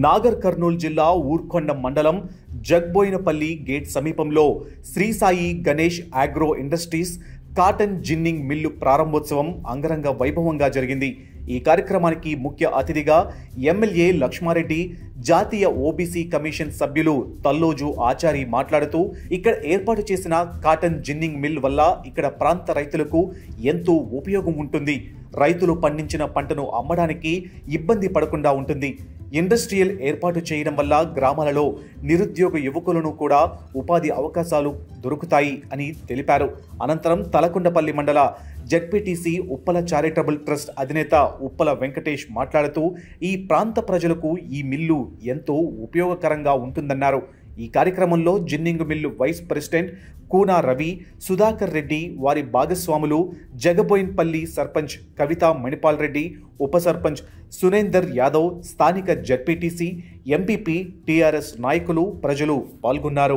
నాగర్ కర్నూలు జిల్లా ఊర్కొండ మండలం జగ్బోయినపల్లి గేట్ సమీపంలో Shri Sai Ganesh agro industries cotton ginning mill ప్రారంభోత్సవం అంగరంగ వైభవంగా జరిగింది ఈ కార్యక్రమానికి ముఖ్య అతిథిగా ఎమ్మెల్యే లక్ష్మారెడ్డి జాతీయ ఓబీసీ కమిషన్ సభ్యులు తల్లోజు ఆచారి మాట్లాడుతూ ఇక్కడ ఏర్పాటు చేసిన కాటన్ జిన్నింగ్ మిల్ వల్ల ఇక్కడ ప్రాంత రైతులకు ఎంతో ఉపయోగం ఉంటుంది రైతులు పండించిన పంటను అమ్మడానికి ఇబ్బంది పడకుండా ఉంటుంది ఇండస్ట్రియల్ ఏర్పాటు చేయడం వల్ల గ్రామాలలో నిరుద్యోగ యువకులను కూడా ఉపాధి అవకాశాలు దొరుకుతాయి అని తెలిపారు అనంతరం తలకొండపల్లి మండల జడ్పీటీసీ ఉప్పల చారిటబుల్ ట్రస్ట్ అధినేత ఉప్పల వెంకటేష్ మాట్లాడుతూ ఈ ప్రాంత ప్రజలకు ఈ మిల్లు ఎంతో ఉపయోగకరంగా ఉంటుందన్నారు ఈ కార్యక్రమంలో ginning mill vice president Koona Ravi Sudhakar Reddy వారి భాగస్వాములు జగబోయిన్పల్లి సర్పంచ్ కవిత మణిపాల్ రెడ్డి ఉప సర్పంచ్ సునేందర్ యాదవ్ స్థానిక జడ్పీటీసీ ఎంపీపీ టీఆర్ఎస్ నాయకులు ప్రజలు పాల్గొన్నారు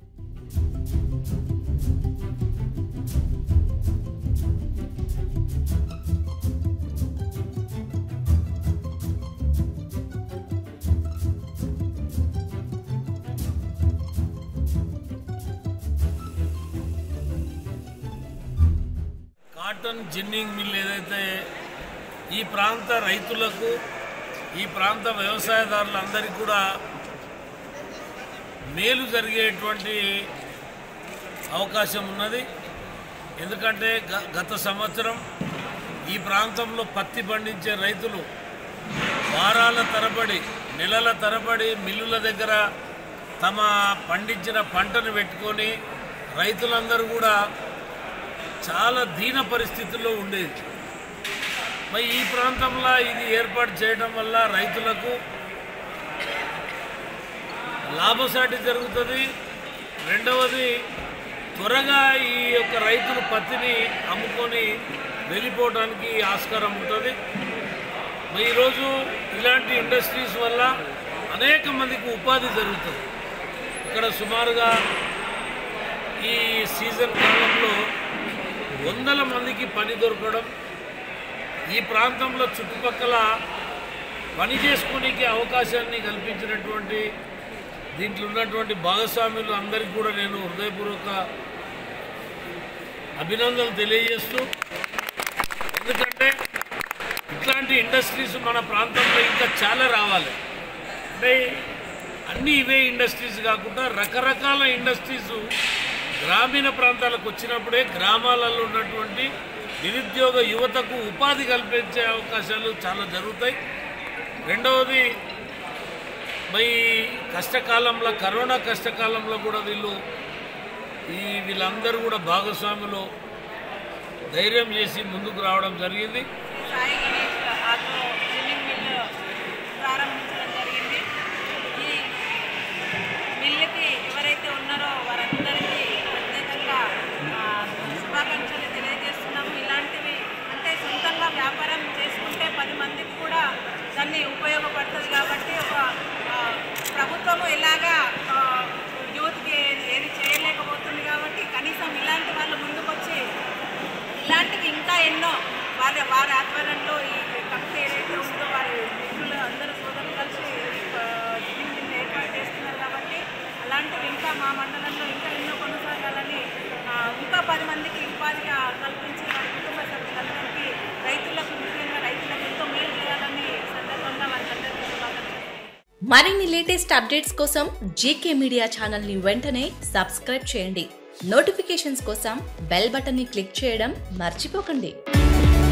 కాటన్ జిన్నింగ్ మిల్ ఏదైతే ఈ ప్రాంత రైతులకు ఈ ప్రాంత వ్యవసాయదారులందరికీ కూడా మేలు జరిగేటువంటి అవకాశం ఉన్నది ఎందుకంటే గ- గత సంవత్సరం ఈ ప్రాంతంలో పత్తి పండించే రైతులు వారాల తరబడి నెలల తరబడి మిల్లుల దగ్గర తమ పండించిన పంటను పెట్టుకొని రైతులందరూ కూడా చాలా దీన పరిస్థితుల్లో ఉండేది మరి ఈ ప్రాంతంలో ఇది ఏర్పాటు చేయడం వల్ల రైతులకు లాభసాటి జరుగుతుంది రెండవది త్వరగా ఈ యొక్క రైతులు పత్తిని అమ్ముకొని వెళ్ళిపోవడానికి ఆస్కారం ఉంటుంది మరి ఈరోజు ఇలాంటి ఇండస్ట్రీస్ వల్ల అనేక మందికి ఉపాధి జరుగుతుంది ఇక్కడ సుమారుగా ఈ సీజన్ కాలంలో వందల మందికి పని దొరకడం ఈ ప్రాంతంలో చుట్టుపక్కల పని చేసుకోనికి అవకాశాన్ని కల్పించినటువంటి దీంట్లో ఉన్నటువంటి భాగస్వాములు అందరికీ కూడా నేను హృదయపూర్వక అభినందనలు తెలియజేస్తూ ఎందుకంటే ఇట్లాంటి ఇండస్ట్రీస్ మన ప్రాంతంలో ఇంకా చాలా రావాలి అంటే అన్నీ ఇవే ఇండస్ట్రీస్ కాకుండా రకరకాల ఇండస్ట్రీస్ గ్రామీణ ప్రాంతాలకు వచ్చినప్పుడే గ్రామాలలో ఉన్నటువంటి నిరుద్యోగ యువతకు ఉపాధి కల్పించే అవకాశాలు చాలా జరుగుతాయి రెండవది మరి కష్టకాలంలో కరోనా కష్టకాలంలో కూడా వీళ్ళు ఈ వీళ్ళందరూ కూడా భాగస్వాములు ధైర్యం చేసి ముందుకు రావడం జరిగింది Sai Ganesh agro ginning mill ప్రారంభించడం జరిగింది ఈ మిల్లుకి ఎవరైతే ఉన్నారో వారందరికీ ప్రత్యేకంగా ఆ, శుభాకాంక్షలు తెలియజేస్తున్నాము ఇలాంటివి అంటే సొంతంగా వ్యాపారం చేసుకుంటే పది మందికి కూడా దాన్ని ఉపయోగపడుతుంది కాబట్టి ఒక ఆ, ప్రభుత్వము ఎలాగా ఆ, యూత్కి ఏది ఏది చేయలేకపోతుంది కాబట్టి కనీసం ఇలాంటి వాళ్ళు ముందుకొచ్చి ఇలాంటివి ఇంకా ఎన్నో వారి వారి ఆధ్వర్యంలో ఈ కమిటీ ఏదైతే ఉందో వారి మిత్రులు అందరూ సోదరులు కలిసి ఆ, జిమ్మింగ్ జిమ్ ఏర్పాటు చేస్తున్నారు కాబట్టి అలాంటివి ఇంకా మా మండలంలో ఇంకా ఎన్నో కొనసాగాలని ఆ, ఇంకా పది మందికి ఉపాధి ఆ, కల్పించి వారి కుటుంబ సభ్యులందరికీ రైతులకు ముఖ్యంగా రైతులకు ఎంతో మేలు చేయాలని సందర్భంగా వారందరికీ శుభాకాంక్షలు మరిన్ని లేటెస్ట్ అప్డేట్స్ కోసం జీకే మీడియా ఛానల్ని వెంటనే సబ్స్క్రైబ్ చేయండి నోటిఫికేషన్స్ కోసం బెల్ బటన్ని క్లిక్ చేయడం మర్చిపోకండి